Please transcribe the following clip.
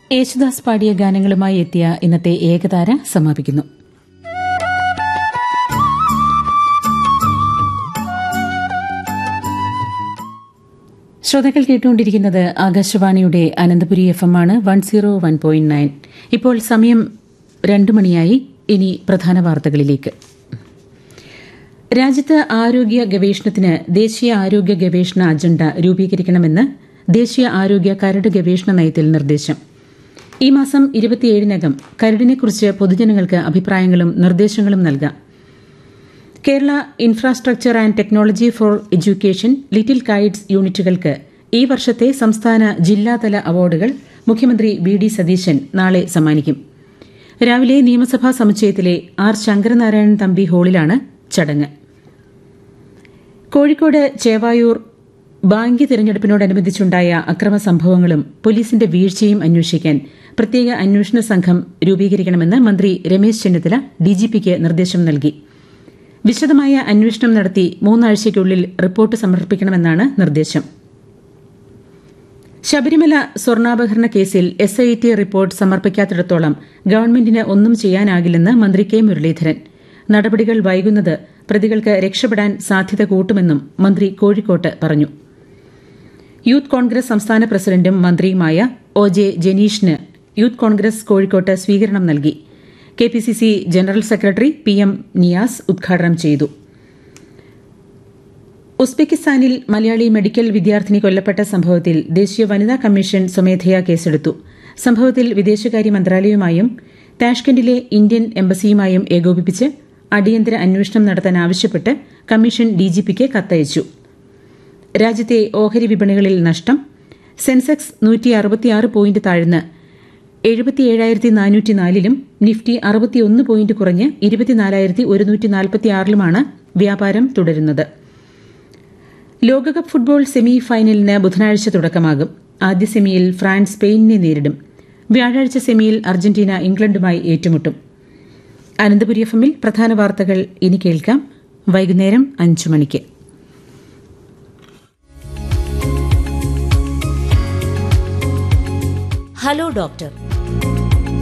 യേശുദാസ് പാടിയ ഗാനങ്ങളുമായി എത്തിയ ഇന്നത്തെ ഏകതാര സമാപിക്കുന്നു ശ്രോതാക്കൾ കേട്ടുകൊണ്ടിരിക്കുന്നത് ആകാശവാണിയുടെ അനന്തപുരി എഫ് എം ആണ് one zero one point nine ഇപ്പോൾ സമയം രണ്ടു മണിയായി ഇനി പ്രധാന വാർത്തകളിലേക്ക് രാജ്യത്ത് ആരോഗ്യ ഗവേഷണത്തിന് ദേശീയ ആരോഗ്യ ഗവേഷണ അജണ്ട രൂപീകരിക്കണമെന്ന് ദേശീയ ആരോഗ്യ കരട് ഗവേഷണ നയത്തിൽ നിർദ്ദേശം ഈ മാസം ഇരുപത്തിയേഴിനകം കരടിനെക്കുറിച്ച് പൊതുജനങ്ങൾക്ക് അഭിപ്രായങ്ങളും നിർദ്ദേശങ്ങളും നൽകാം Kerala infrastructure and technology for education little kites യൂണിറ്റുകൾക്ക് ഈ വർഷത്തെ സംസ്ഥാന ജില്ലാതല അവാർഡുകൾ മുഖ്യമന്ത്രി വി ഡി സതീശൻ നാളെ സമ്മാനിക്കും രാവിലെ നിയമസഭാ സമുച്ചയത്തിലെ ആർ ശങ്കരനാരായണൻ തമ്പി ഹാളിലാണ് ചടങ്ങ് കോഴിക്കോട് ചേവായൂർ ബാങ്കി തിരഞ്ഞെടുപ്പിനോടനുബന്ധിച്ചുണ്ടായ അക്രമ സംഭവങ്ങളും പോലീസിന്റെ വീഴ്ചയും അന്വേഷിക്കാൻ പ്രത്യേക അന്വേഷണ സംഘം രൂപീകരിക്കണമെന്ന് മന്ത്രി രമേശ് ചെന്നിത്തല ഡിജിപിക്ക് നിർദ്ദേശം നൽകി വിശദമായ അന്വേഷണം നടത്തി മൂന്നാഴ്ചയ്ക്കുള്ളിൽ റിപ്പോർട്ട് സമർപ്പിക്കണമെന്നാണ് നിർദ്ദേശം ശബരിമല സ്വർണ്ണാപഹരണ കേസിൽ എസ് ഐ ടി റിപ്പോർട്ട് സമർപ്പിക്കാത്തിടത്തോളം ഗവൺമെന്റിന് ഒന്നും ചെയ്യാനാകില്ലെന്ന് മന്ത്രി കെ മുരളീധരൻ നടപടികൾ വൈകുന്നത് പ്രതികൾക്ക് രക്ഷപ്പെടാൻ സാധ്യത കൂട്ടുമെന്നും മന്ത്രി കോഴിക്കോട്ട് പറഞ്ഞു യൂത്ത് കോൺഗ്രസ് സംസ്ഥാന പ്രസിഡന്റും മന്ത്രിയുമായ ഒ ജെ ജനീഷിന് യൂത്ത് കോൺഗ്രസ് കോഴിക്കോട്ട് സ്വീകരണം നൽകി K P C C general secretary P M Niyas ഉദ്ഘാടനം ചെയ്തു ഉസ്ബെക്കിസ്ഥാനിൽ മലയാളി മെഡിക്കൽ വിദ്യാർത്ഥിനി കൊല്ലപ്പെട്ട സംഭവത്തിൽ ദേശീയ വനിതാ കമ്മീഷൻ സ്വമേധയാ കേസെടുത്തു സംഭവത്തിൽ വിദേശകാര്യ മന്ത്രാലയവുമായും താഷ്കന്റിലെ ഇന്ത്യൻ എംബസിയുമായും ഏകോപിപ്പിച്ച് അടിയന്തര അന്വേഷണം നടത്താൻ ആവശ്യപ്പെട്ട് കമ്മീഷൻ ഡിജിപിക്ക് കത്തയച്ചു രാജ്യത്തെ ഓഹരി വിപണികളിൽ നഷ്ടം സെൻസെക്സ് നൂറ്റി അറുപത്തിയാറ് പോയിന്റ് താഴ്ന്ന് എഴുപത്തിയേഴായിരത്തി നാനൂറ്റി നാലിലും നിഫ്റ്റി അറുപത്തിയൊന്ന് പോയിന്റ് കുറഞ്ഞ് ഇരുപത്തിനാലായിരത്തി ഒരുന്നൂറ്റി നാൽപ്പത്തിയാറിലുമാണ് വ്യാപാരം തുടരുന്നത് ലോകകപ്പ് ഫുട്ബോൾ സെമി ഫൈനലിന് ബുധനാഴ്ച തുടക്കമാകും ആദ്യ സെമിയിൽ ഫ്രാൻസ് സ്പെയിനിനെ നേരിടും വ്യാഴാഴ്ച സെമിയിൽ അർജന്റീന ഇംഗ്ലണ്ടുമായി ഏറ്റുമുട്ടും അനന്തപുരി എഫ് എമ്മിൽ പ്രധാന വാർത്തകൾ ഇനി കേൾക്കാം വൈകുന്നേരം അഞ്ചു മണിക്ക് ഹലോ ഡോക്ടർ